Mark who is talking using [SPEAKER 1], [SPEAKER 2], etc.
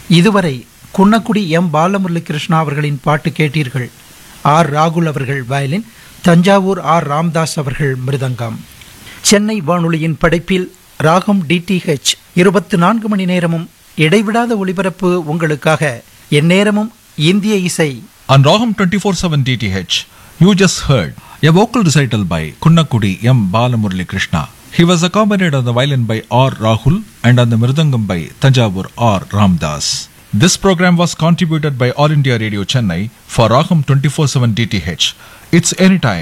[SPEAKER 1] இதுவரை குன்னக்குடி எம் பாலமுரளி கிருஷ்ணா அவர்களின் பாட்டு கேட்டீர்கள் ஆர் ராகுல் அவர்கள் வயலின் தஞ்சாவூர் ஆர் ராம்தாஸ் அவர்கள் மிருதங்கம் சென்னை வானொலியின் படைப்பில் ராகம் டிடிஹெச் இருபத்தி நான்கு மணி நேரமும் இடைவிடாத ஒளிபரப்பு உங்களுக்காக எந்நேரமும் இந்திய இசை
[SPEAKER 2] On Raham 24/7 DTH, you just heard a vocal recital by Kunnakudi M. Balamurli Krishna. He was accompanied on the violin by R. Rahul and on the mridangam by Tanjavur R. Ramdas. This program was contributed by All India Radio Chennai for Raham 24/7 DTH. It's anytime